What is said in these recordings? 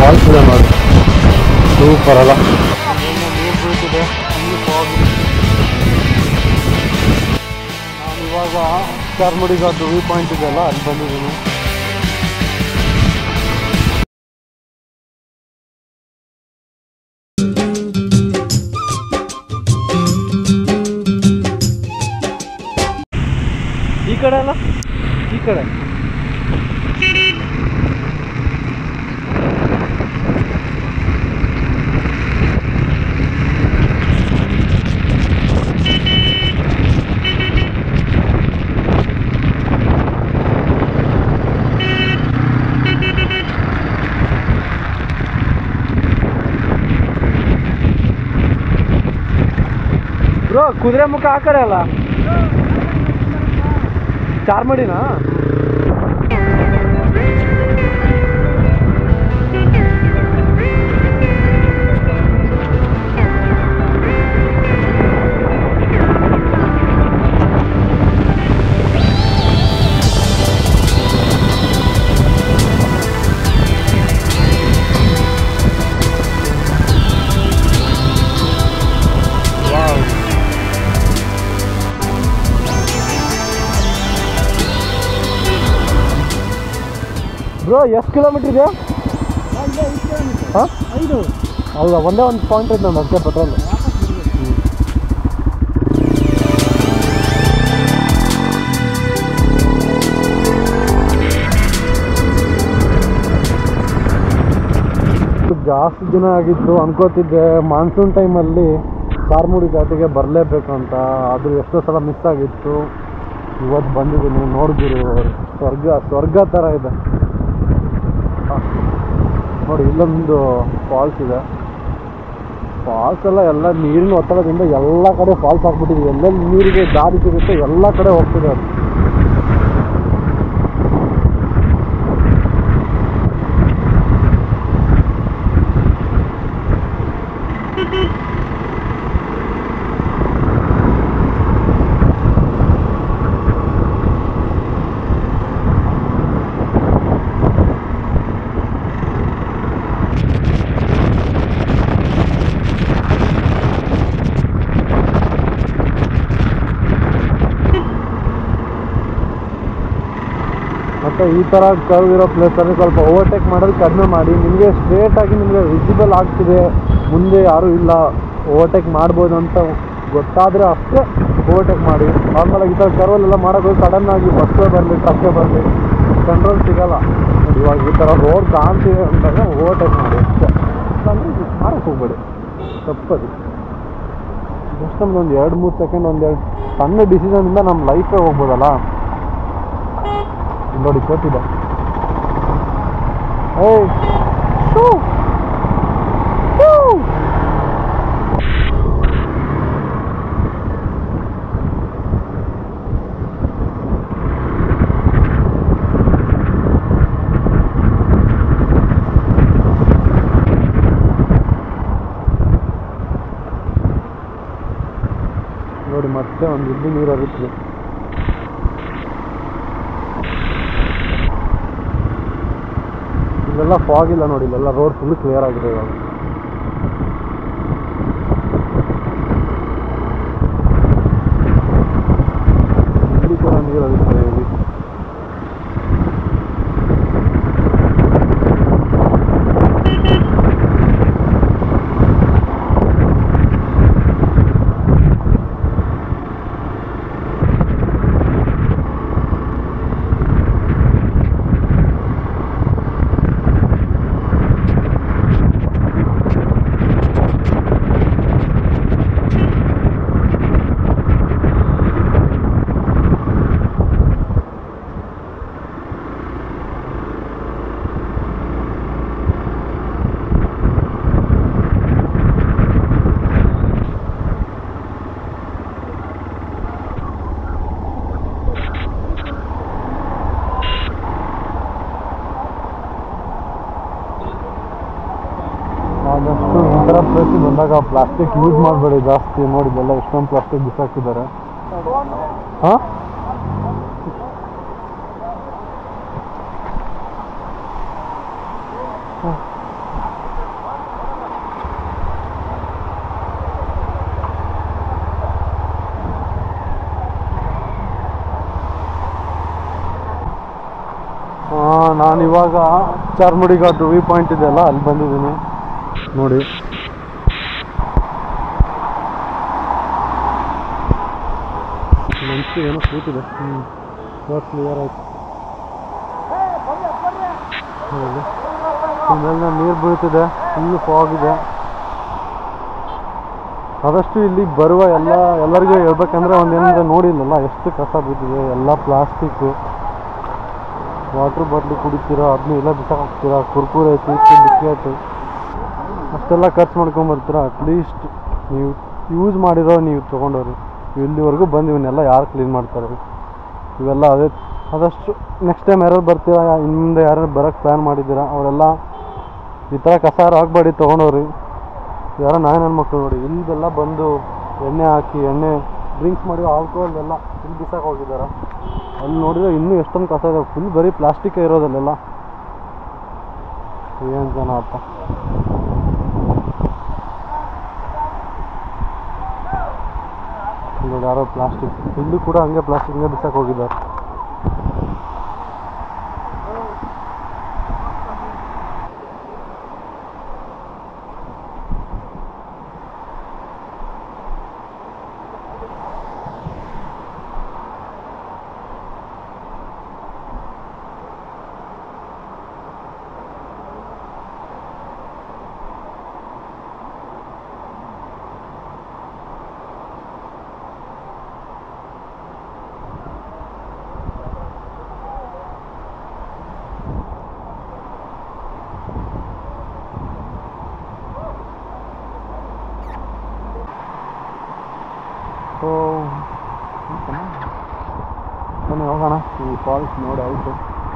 Falls ಇದೆ ನೋಡಿ super ಅಲ್ಲ ನಾನು ಇವಾಗ ಚಾರ್ಮುಡಿಗೆ ಅದು ವ್ಯೂ ಪಾಯಿಂಟ್ ಇದೆಯಲ್ಲ ಅಲ್ಲಿ ಬಂದಿದ್ದೀನಿ ಈ ಕಡೆ ಅಲ್ಲ ಈ ಕಡೆ ಬ್ರೋ ಕುದುರೆ ಮುಖ ಆ ಕಡೆ ಅಲ್ಲ ಚಾರ್ಮಡಿನಾ ಬ್ರೋ ಎಷ್ಟು ಕಿಲೋಮೀಟ್ರ್ ಇದೆ ಹಾಂ ಐದು ಹೌದಾ ಒಂದೇ ಒಂದು ಪಾಯಿಂಟ್ ಐತೆ ನಮ್ದು ಅಷ್ಟೇ ಪೆಟ್ರೋಲ್ ಜಾಸ್ತಿ ದಿನ ಆಗಿತ್ತು ಅನ್ಕೋತಿದ್ದೆ ಮಾನ್ಸೂನ್ ಟೈಮಲ್ಲಿ ಚಾರ್ಮುಡಿ ಘಾಟಿಗೆ ಬರಲೇಬೇಕು ಅಂತ ಅದು ಎಷ್ಟೋ ಸಲ ಮಿಸ್ ಆಗಿತ್ತು ಇವತ್ತು ಬಂದಿದ್ದೀನಿ ನೋಡಿದಿರು ಸ್ವರ್ಗ ಸ್ವರ್ಗ ಥರ ಇದೆ ಹ. ನೋಡಿ ಇಲ್ಲೊಂದು ಫಾಲ್ಸ್ ಇದೆ ಫಾಲ್ಸ್ ಎಲ್ಲ ಎಲ್ಲ ನೀರಿನ ಒತ್ತಡದಿಂದ ಎಲ್ಲ ಕಡೆ ಫಾಲ್ಸ್ ಹಾಕ್ಬಿಟ್ಟಿದೆ ಎಲ್ಲೆಲ್ಲಿ ನೀರಿಗೆ ದಾರಿ ಸಿಗುತ್ತೆ ಎಲ್ಲ ಕಡೆ ಹೋಗ್ತಿದೆ ಅದು ಮತ್ತು ಈ ಥರ ಕರ್ವ್ ಇರೋ ಪ್ಲೇಸಲ್ಲಿ ಸ್ವಲ್ಪ ಓವರ್ಟೇಕ್ ಮಾಡೋದು ಕಡಿಮೆ ಮಾಡಿ ನಿಮಗೆ ಸ್ಟ್ರೇಟಾಗಿ ನಿಮಗೆ ವಿಸಿಬಲ್ ಆಗ್ತಿದೆ ಮುಂದೆ ಯಾರೂ ಇಲ್ಲ ಓವರ್ಟೇಕ್ ಮಾಡ್ಬೋದು ಅಂತ ಗೊತ್ತಾದರೆ ಅಷ್ಟೇ ಓವರ್ಟೇಕ್ ಮಾಡಿ ನಾರ್ಮಲಾಗಿ ಈ ಥರ ಕರ್ವಲ್ಲೆಲ್ಲ ಮಾಡೋದು ಸಡನ್ನಾಗಿ ಬಸ್ಸೇ ಬರಲಿ ಟ್ರಕ್ಕೇ ಬರಲಿ ಕಂಟ್ರೋಲ್ ಸಿಗಲ್ಲ ನೋಡಿ ಇವಾಗ ಈ ಥರ ರೋಡ್ ಕಾಣ್ತಿದೆ ಅಂದಾಗ ಓವರ್ಟೇಕ್ ಮಾಡಿ ಅಷ್ಟೇ ಅಂದರೆ ಮಾಡಕ್ಕೆ ಹೋಗ್ಬೇಡಿ ತಪ್ಪದು ಜಸ್ಟ್ ನಮ್ದು ಒಂದು ಎರಡು ಮೂರು ಸೆಕೆಂಡ್ ಒಂದೆರಡು ಸಣ್ಣ ಡಿಸಿಷನಿಂದ ನಮ್ಮ ಲೈಫೇ ಹೋಗ್ಬೋದಲ್ಲ ನೋಡಿ ಕೊಟ್ಟಿದೆ ಏಯ್ ಶೂ! ಶೂ! ನೋಡಿ ಮತ್ತೆ ಒಂದು ಇಲ್ಲಿ ನೀರು ಹರಿತಿದೆ ಇಲ್ಲೆಲ್ಲ ಫಾಗ್ ಇಲ್ಲ ನೋಡಿ ಇಲ್ಲೆಲ್ಲ ರೋಡ್ ಫುಲ್ ಕ್ಲಿಯರ್ ಆಗಿದೆ ಇವಾಗ ಇಲ್ಲಿ ಕೂಡ ನೀರು ಹರಿತಿದೆ ಇಲ್ಲಿ ಆದಷ್ಟು ಈ ಥರ ಪ್ಲೇಸಿಗೆ ಬಂದಾಗ ಪ್ಲಾಸ್ಟಿಕ್ ಯೂಸ್ ಮಾಡಬೇಡಿ ಜಾಸ್ತಿ ನೋಡಿದ್ದೆಲ್ಲ ಎಷ್ಟೊಂದು ಪ್ಲಾಸ್ಟಿಕ್ ಬಿಸಾಕಿದ್ದಾರೆ ಹಾಂ ನಾನು ಇವಾಗ ಚಾರ್ಮುಡಿ ಘಾಟ್ ವ್ಯೂ ಪಾಯಿಂಟ್ ಇದೆಯಲ್ಲ ಅಲ್ಲಿ ಬಂದಿದ್ದೀನಿ ನೋಡಿ ಮಂಚು ಏನೋ ಕೂತಿದೆ ಹ್ಞೂ ಇವಾಗ ಕ್ಲಿಯರ್ ಆಯ್ತು ನೋಡಿ ಮೇಲಿನ ನೀರು ಬೀಳ್ತಿದೆ ಫುಲ್ಲು ಫಾಗ್ ಇದೆ ಆದಷ್ಟು ಇಲ್ಲಿ ಬರುವ ಎಲ್ಲ ಎಲ್ಲರಿಗೂ ಹೇಳ್ಬೇಕಂದ್ರೆ ಒಂದೇನಂದ್ರೆ ನೋಡಿಲ್ಲಲ್ಲ ಎಷ್ಟು ಕಸ ಬಿದ್ದಿದೆ ಎಲ್ಲ ಪ್ಲಾಸ್ಟಿಕ್ಕು ವಾಟ್ರ್ ಬಾಟ್ಲಿ ಕುಡಿತೀರಾ ಅದನ್ನ ಎಲ್ಲ ಬಿಸಾಕ್ತೀರಾ ಕುರ್ಕುರೆ ಚಿಪ್ಸ್ ಬಿಸ್ಕೆಟು ಅಷ್ಟೆಲ್ಲ ಖರ್ಚು ಮಾಡ್ಕೊಂಬರ್ತೀರಾ ಅಟ್ಲೀಸ್ಟ್ ನೀವು ಯೂಸ್ ಮಾಡಿರೋ ನೀವು ತೊಗೊಂಡವ್ರಿ ಇಲ್ಲಿವರೆಗೂ ಬಂದು ಇವನ್ನೆಲ್ಲ ಯಾರು ಕ್ಲೀನ್ ಮಾಡ್ತಾರೆ ಇವೆಲ್ಲ ಅದೇ ಆದಷ್ಟು ನೆಕ್ಸ್ಟ್ ಟೈಮ್ ಯಾರು ಬರ್ತೀರಾ ಇನ್ನು ಮುಂದೆ ಯಾರು ಬರೋಕ್ಕೆ ಪ್ಲ್ಯಾನ್ ಮಾಡಿದ್ದೀರಾ ಅವರೆಲ್ಲ ಈ ಥರ ಕಸ ಆಗಬೇಡಿ ತೊಗೊಂಡವ್ರಿ ಯಾರೋ ನಾಯಿ ನನ್ನ ಮಕ್ಕಳು ನೋಡಿ ಇಲ್ಲೆಲ್ಲ ಬಂದು ಎಣ್ಣೆ ಹಾಕಿ ಎಣ್ಣೆ ಡ್ರಿಂಕ್ಸ್ ಮಾಡಿ ಆಲ್ಕೋಹಾಲ್ ಎಲ್ಲ ಇಲ್ಲಿ ಬಿಸಾಕ್ ಹೋಗಿದ್ದಾರೆ ಅಲ್ಲಿ ನೋಡಿದ್ರೆ ಇನ್ನೂ ಎಷ್ಟೊಂದು ಕಸ ಇದೆ ಫುಲ್ ಬರೀ ಪ್ಲಾಸ್ಟಿಕ್ ಇರೋದಲ್ಲೆಲ್ಲ ಏನು ಜನ ಅಪ್ಪ ನೋಡಿ ಯಾರೋ ಪ್ಲಾಸ್ಟಿಕ್ ಇಲ್ಲೂ ಕೂಡ ಹಂಗೆ ಪ್ಲಾಸ್ಟಿಕ್ ಹಂಗೆ ಬಿಸಾಕ್ ಹೋಗಿದ್ದಾರೆ ಸೊ ಬನ್ನಿ ಹೋಗೋಣ ಈ ಫಾಲ್ಸ್ ನೋಡಿ ಆಯಿತು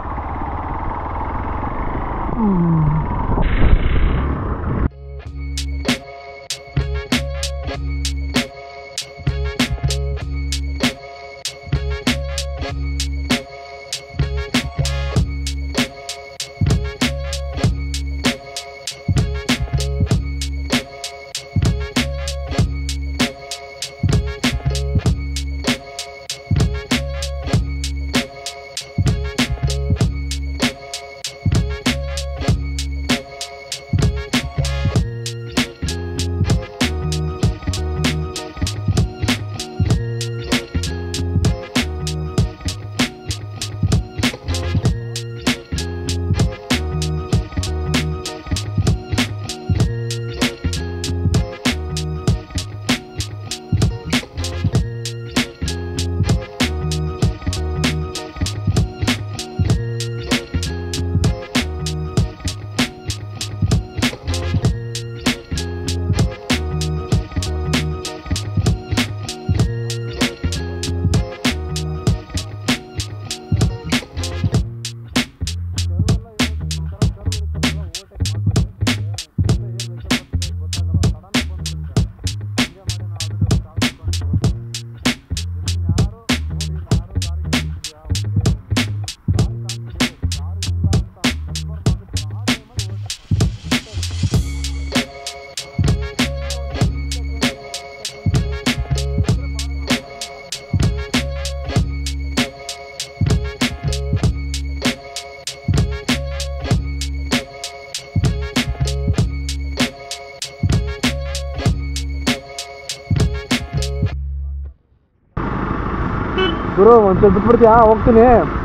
ಗುರು ಒಂಚೂರು ಬಿಟ್ಬಿಡ್ತೀಯಾ ಹೋಗ್ತೀನಿ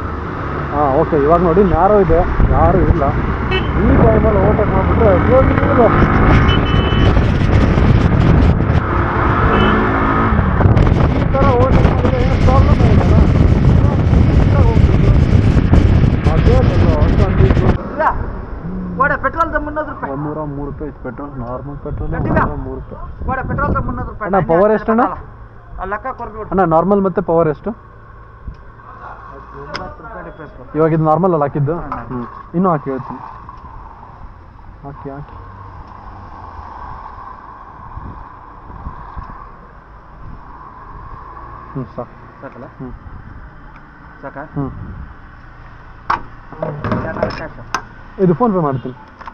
ಹಾಂ ಓಕೆ ಇವಾಗ ನೋಡಿ ನ್ಯಾರೋ ಇದೆ ಯಾರೂ ಇಲ್ಲ ಈ ಟೈಮಲ್ಲಿ ಓವರ್ಟೇಕ್ ಮಾಡಿಬಿಟ್ರೆ ಹೋಗಿದ್ರು ಈ ಥರ ಓವರ್ಟೇಕ್ ಮಾಡಿದ್ರೆ ಏನು ಪ್ರಾಬ್ಲಮ್ ಇಲ್ಲ ಅದೇ ವಾಡ ಪೆಟ್ರೋಲ್ ಮುನ್ನೂರು ರೂಪಾಯಿ ಒಂದೂರ ಮೂರು ರೂಪಾಯಿ ಇತ್ತು ಪೆಟ್ರೋಲ್ ನಾರ್ಮಲ್ ಪೆಟ್ರೋಲ್ ಗಟ್ಟಿಗ? ಮೂರು ರೂಪಾಯಿ ವಾಡ ಪೆಟ್ರೋಲ್ ಮುನ್ನೂರು ರೂಪಾಯಿ ಅಣ್ಣ, power ಎಷ್ಟಣ್ಣ? ಆ ಲೆಕ್ಕ ಕೊಡ್ಬಿಡು ಅಣ್ಣ ನಾರ್ಮಲ್ ಮತ್ತೆ ಪವರ್ ಎಷ್ಟು ಒಂಬತ್ತು ರೂಪಾಯಿ ಡಿಫ್ರೆನ್ಸ್ ಬರುತ್ತೆ ಇವಾಗ ಇದು ನಾರ್ಮಲ್ ಅಲ್ಲ ಹಾಕಿದ್ದು ಹಾ. ಹ್ಞೂ ಇನ್ನೂ ಹಾಕಿ ಹೇಳ್ತೀನಿ ಹಾಕಿ ಹಾಕಿ ಹ್ಞೂ ಸಾಕು ಸಾಕಲ್ಲ ಹ್ಞೂ ಸಾಕಾ ಹ್ಞೂ ಕ್ಯಾಶ್ ಇದು ಫೋನ್ ಪೇ ಮಾಡ್ತೀನಿ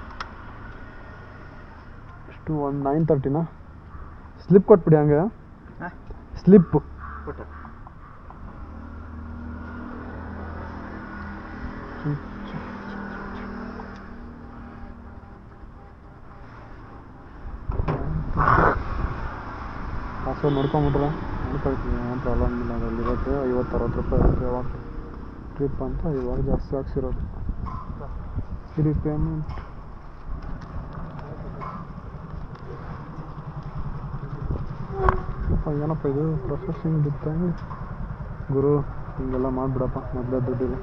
ಎಷ್ಟು ಒಂದು ನೈನ್ ತರ್ಟಿನಾ ಸ್ಲಿಪ್ ಕೊಟ್ಬಿಡಿ ಹಂಗೆ ಹಾಂ ಸ್ಲಿಪ್ ಕೊಟ್ಟು ಸೊ ನೋಡ್ಕೊಂಬಿಟ್ರೆ ನೋಡ್ಕೊಳ್ತೀವಿ ಏನು ಪ್ರಾಬ್ಲಮ್ ಇಲ್ಲ ಅದ್ರಲ್ಲಿ ಇರುತ್ತೆ ಐವತ್ತು ಅರವತ್ತು ರೂಪಾಯಿ ಇರುತ್ತೆ ಯಾವಾಗ ಟ್ರಿಪ್ ಅಂತ ಇವಾಗ ಜಾಸ್ತಿ ಹಾಕ್ಸಿರೋದು ಇದು ಪೇಮೆಂಟ್ ಏನಪ್ಪ ಇದು ಪ್ರೊಸೆಸಿಂಗ್ ಬಿತ್ತ ಗುರು ಹಿಂಗೆಲ್ಲ ಮಾಡಿಬಿಡಪ್ಪ ಮೊದಲೇ ದುಡ್ಡಿಲ್ಲ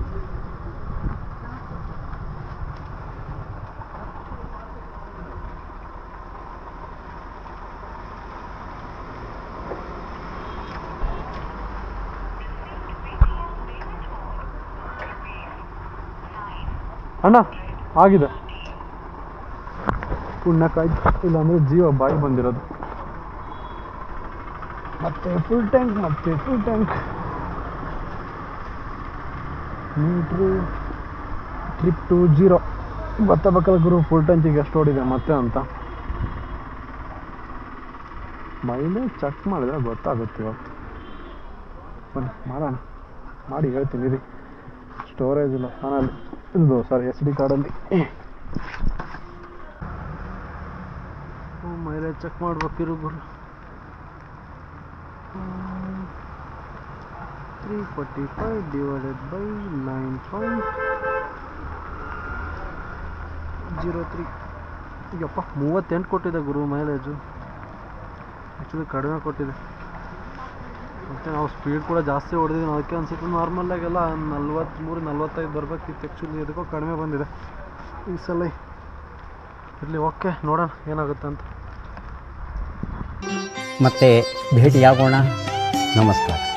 ಅಣ್ಣ ಆಗಿದೆ ಪುಣ್ಯಕ್ಕಾಯ್ತು ಇಲ್ಲಾಂದ್ರೆ ಜೀವ ಬಾಯಿ ಬಂದಿರೋದು ಮತ್ತೆ ಫುಲ್ ಟ್ಯಾಂಕ್ ಮತ್ತೆ full tank meter trip to zero ಗೊತ್ತಾಗಬೇಕಲ್ಲ ಗುರು ಫುಲ್ ಟ್ಯಾಂಕಿಗೆ ಎಷ್ಟು ಓಡಿದೆ ಮತ್ತೆ ಅಂತ ಮೈಲೇಜ್ ಚೆಕ್ ಮಾಡಿದ್ರೆ ಗೊತ್ತಾಗುತ್ತೆ ಇವತ್ತು ಬನ್ನಿ ಮಾಡೋಣ ಮಾಡಿ ಹೇಳ್ತೀನಿ ರೀ ಸ್ಟೋರೇಜ್ ಇಲ್ಲ ಫೋನಲ್ಲಿ ಇದು ಸಾರಿ ಎಸ್ ಡಿ ಕಾರ್ಡಲ್ಲಿ ಮೈಲೇಜ್ ಚೆಕ್ ಮಾಡ್ಬೇಕಿರು ಗುರು three forty five divided by nine point zero three ಈಗಪ್ಪ ಮೂವತ್ತೆಂಟು ಕೊಟ್ಟಿದೆ ಗುರು ಮೈಲೇಜು ಆ್ಯಕ್ಚುಲಿ ಕಡಿಮೆ ಕೊಟ್ಟಿದೆ ಮತ್ತು ನಾವು ಸ್ಪೀಡ್ ಕೂಡ ಜಾಸ್ತಿ ಹೊಡೆದಿದ್ದೀವಿ ಅದಕ್ಕೆ ಅನ್ಸುತ್ತೆ ನಾರ್ಮಲಾಗೆಲ್ಲ ನಲ್ವತ್ತ್ಮೂರು ನಲ್ವತ್ತೈದು ಬರಬೇಕಿತ್ತು ಆ್ಯಕ್ಚುಲಿ ಇದಕ್ಕೂ ಕಡಿಮೆ ಬಂದಿದೆ ಈ ಸಲ ಇರಲಿ ಓಕೆ ನೋಡೋಣ ಏನಾಗುತ್ತೆ ಅಂತ ಮತ್ತೆ ಭೇಟಿಯಾಗೋಣ ನಮಸ್ಕಾರ